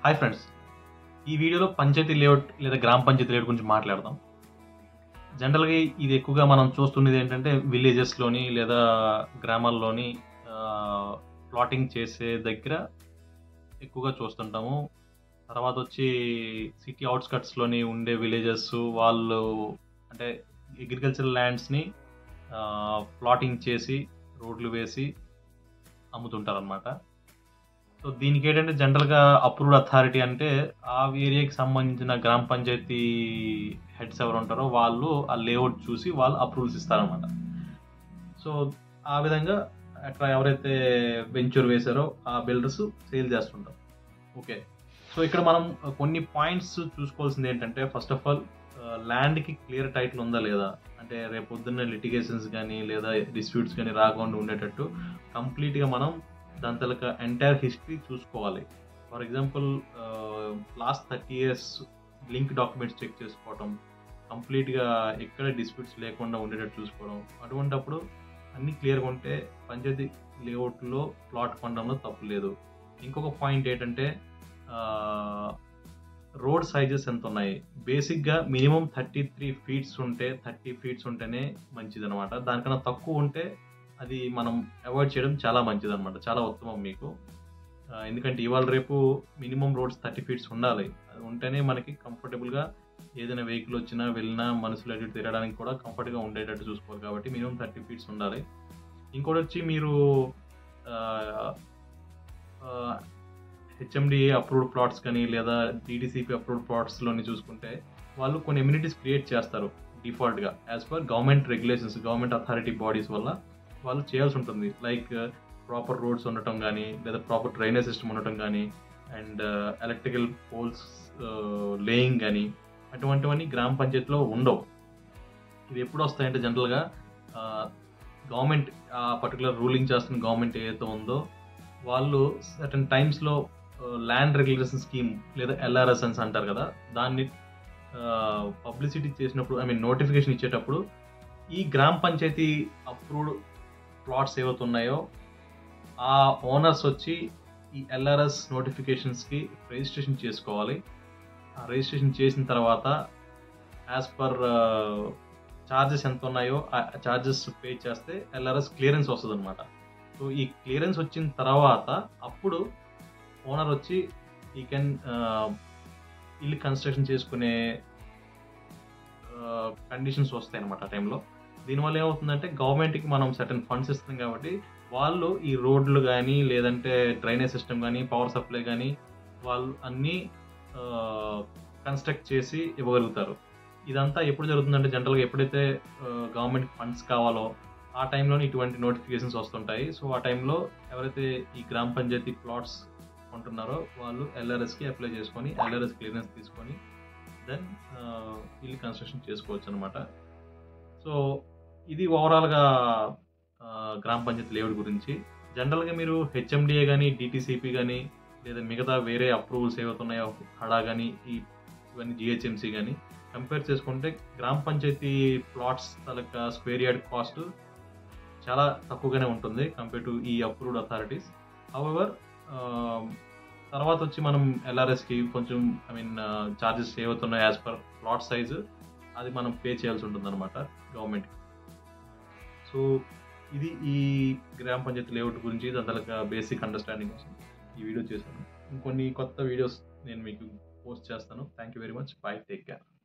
hi friends ఈ వీడియోలో panchayat layout లేదా గ్రామ పంచాయతీ లేఅవుట్ గురించి మాట్లాడదాం జనరల్గా ఇది ఎక్కువగా మనం చూస్తున్నది ఏంటంటే విలేజెస్లోని లేదా గ్రామాల్లోని ప్లాటింగ్ చేసే దగ్గర ఎక్కువగా చూస్తుంటాము తర్వాత వచ్చి సిటీ అవుట్స్కట్స్లోని ఉండే విలేజెస్ వాళ్ళు అంటే అగ్రికల్చరల్ ల్యాండ్స్ని ప్లాటింగ్ చేసి రోడ్లు వేసి అమ్ముతుంటారు అనమాట సో దీనికి ఏంటంటే జనరల్గా అప్రూవ్డ్ అథారిటీ అంటే ఆ ఏరియాకి సంబంధించిన గ్రామ పంచాయతీ హెడ్స్ ఎవరు ఉంటారో వాళ్ళు ఆ లేఅవుట్ చూసి వాళ్ళు అప్రూవల్స్ ఇస్తారనమాట సో ఆ విధంగా అక్కడ ఎవరైతే వెంచర్ వేశారో ఆ బిల్డర్స్ సేల్ చేస్తుంటారు ఓకే సో ఇక్కడ మనం కొన్ని పాయింట్స్ చూసుకోవాల్సింది ఏంటంటే ఫస్ట్ ఆఫ్ ఆల్ ల్యాండ్కి క్లియర్ టైటిల్ ఉందా లేదా అంటే రేపు పొద్దున్న లిటిగేషన్స్ కానీ లేదా డిస్ప్యూట్స్ కానీ రాకుండా ఉండేటట్టు కంప్లీట్గా మనం దాని తలక ఎంటైర్ హిస్టరీ చూసుకోవాలి for example last thirty years link documents check చేసుకోవటం కంప్లీట్గా ఎక్కడ డిస్ప్యూట్స్ లేకుండా ఉండేటట్టు చూసుకోవడం అటువంటప్పుడు అన్నీ క్లియర్గా ఉంటే పంచాయతీ లేఅవుట్లో ప్లాట్ కొనడంలో తప్పు లేదు ఇంకొక పాయింట్ ఏంటంటే రోడ్ సైజెస్ ఎంత ఉన్నాయి బేసిక్గా మినిమం థర్టీ త్రీ ఫీట్స్ ఉంటే థర్టీ ఫీట్స్ ఉంటేనే మంచిది అనమాట దానికన్నా తక్కువ ఉంటే అది మనం అవాయిడ్ చేయడం చాలా మంచిది అనమాట చాలా ఉత్తమం మీకు ఎందుకంటే ఇవాళ రేపు మినిమం రోడ్స్ థర్టీ ఫీట్స్ ఉండాలి అది ఉంటేనే మనకి కంఫర్టబుల్గా ఏదైనా వెహికల్ వచ్చినా వెళ్ళినా మనుషులు అటు తిరగడానికి కూడా కంఫర్ట్గా ఉండేటట్టు చూసుకోవాలి కాబట్టి మినిమం థర్టీ ఫీట్స్ ఉండాలి ఇంకోటి వచ్చి మీరు హెచ్ఎండిఏ అప్రూవ్డ్ ప్లాట్స్ కానీ లేదా డిటిసిపి అప్రూవ్డ్ ప్లాట్స్లోని చూసుకుంటే వాళ్ళు కొన్ని ఇమ్యూనిటీస్ క్రియేట్ చేస్తారు డిఫాల్ట్గా as per government regulations government authority bodies వల్ల వాళ్ళు చేయాల్సి ఉంటుంది లైక్ ప్రాపర్ రోడ్స్ ఉండటం కానీ లేదా ప్రాపర్ డ్రైనేజ్ సిస్టమ్ ఉండటం కానీ అండ్ ఎలక్ట్రికల్ పోల్స్ లేయింగ్ కానీ అటువంటివన్నీ గ్రామ పంచాయతీలో ఉండవు ఇవి ఎప్పుడు వస్తాయంటే జనరల్గా గవర్నమెంట్ ఆ పర్టికులర్ రూలింగ్ చేస్తున్న గవర్నమెంట్ ఏదైతే ఉందో వాళ్ళు సర్టన్ టైమ్స్లో ల్యాండ్ రెగ్యులేషన్ స్కీమ్ లేదా ఎల్ఆర్ఎస్ఎన్స్ అంటారు కదా దాన్ని పబ్లిసిటీ చేసినప్పుడు ఐ మీన్ నోటిఫికేషన్ ఇచ్చేటప్పుడు ఈ గ్రామ పంచాయతీ అప్రూవ్డ్ ప్లాట్స్ ఏవైతే ఉన్నాయో ఆ ఓనర్స్ వచ్చి ఈ ఎల్ఆర్ఎస్ నోటిఫికేషన్స్కి రిజిస్ట్రేషన్ చేసుకోవాలి ఆ రిజిస్ట్రేషన్ చేసిన తర్వాత యాజ్ పర్ ఛార్జెస్ ఎంత ఉన్నాయో ఆ ఛార్జెస్ పే చేస్తే ఎల్ఆర్ఎస్ క్లియరెన్స్ వస్తుంది అనమాట సో ఈ క్లియరెన్స్ వచ్చిన తర్వాత అప్పుడు ఓనర్ వచ్చి ఈ కెన్ ఇల్లు కన్స్ట్రక్షన్ చేసుకునే కండిషన్స్ వస్తాయి అనమాట ఆ టైంలో దీనివల్ల ఏమవుతుందంటే గవర్నమెంట్కి మనం సర్టన్ ఫండ్స్ ఇస్తాం కాబట్టి వాళ్ళు ఈ రోడ్లు కానీ లేదంటే డ్రైనేజ్ సిస్టమ్ కానీ పవర్ సప్లై కానీ వాళ్ళు అన్నీ కన్స్ట్రక్ట్ చేసి ఇవ్వగలుగుతారు ఇదంతా ఎప్పుడు జరుగుతుందంటే జనరల్గా ఎప్పుడైతే గవర్నమెంట్ ఫండ్స్ కావాలో ఆ టైంలోనే ఇటువంటి నోటిఫికేషన్స్ వస్తుంటాయి సో ఆ టైంలో ఎవరైతే ఈ గ్రామ పంచాయతీ ప్లాట్స్ కొంటున్నారో వాళ్ళు ఎల్ఆర్ఎస్కి అప్లై చేసుకొని ఎల్ఆర్ఎస్ క్లియరెన్స్ తీసుకొని దెన్ ఇల్లు కన్స్ట్రక్షన్ చేసుకోవచ్చు అనమాట సో ఇది ఓవరాల్గా గ్రామ పంచాయతీ లేఅవుట్ గురించి జనరల్గా మీరు హెచ్ఎండిఏ కానీ డిటీసీపీ కానీ లేదా మిగతా వేరే అప్రూవల్స్ ఏవైతే ఉన్నాయో హడా కానీ ఈ ఇవన్నీ జిహెచ్ఎంసీ కానీ కంపేర్ చేసుకుంటే గ్రామ పంచాయతీ ప్లాట్స్ తలక స్క్వేర్ యార్డ్ కాస్ట్ చాలా తక్కువగానే ఉంటుంది కంపేర్ టు ఈ అప్రూవ్డ్ అథారిటీస్ హవెవర్ తర్వాత వచ్చి మనం ఎల్ఆర్ఎస్కి కొంచెం ఐ మీన్ ఛార్జెస్ ఏవవుతున్నాయి యాజ్ పర్ ప్లాట్ సైజు అది మనం పే చేయాల్సి ఉంటుంది అనమాట గవర్నమెంట్కి సో ఇది ఈ గ్రామ పంచాయతీ లేఅవుట్ గురించి దాని బేసిక్ అండర్స్టాండింగ్ కోసం ఈ వీడియో చేశాను ఇంకొన్ని కొత్త వీడియోస్ నేను మీకు పోస్ట్ చేస్తాను thank you very much bye take care